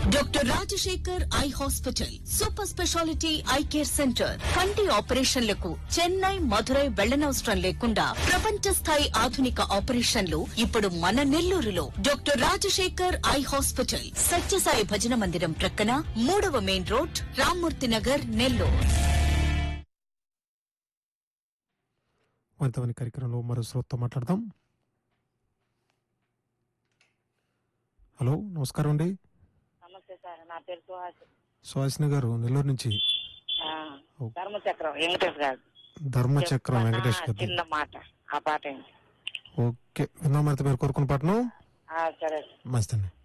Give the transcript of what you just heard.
doctor Rajasekhar eye hospital super speciality eye care centre కంటి ఆపరేషన్లకు చెన్నై మధురై వెళ్లనవసరం లేకుండా ప్రపంచ స్థాయి ఆధునిక ఆపరేషన్లు ఇప్పుడు మన నెల్లూరులో doctor Rajasekhar eye hospital Sathya Sai మందిరం ప్రక్కన మూడవ మెయిన్ రోడ్ రామ్మూర్తి నగర్ నెల్లూరు వంతవని కార్యక్రమంలో మరో శ్రోతతో మాట్లాడదాం హలో నమస్కారం అండి నమస్తే సార్ నా పేరు సుహాస్ సుహాసిని గారు నెల్లూరు నుంచి ఆ, ధర్మచక్రం వెంకటేష్ గారు ధర్మచక్రం వెంకటేష్ ఆ, గారు చిన్న మాట ఆ పాట ఏంటి ఓకే విందాం మరి మీరు కోరుకున్న పాటను ఆ, సరే మంచిదండి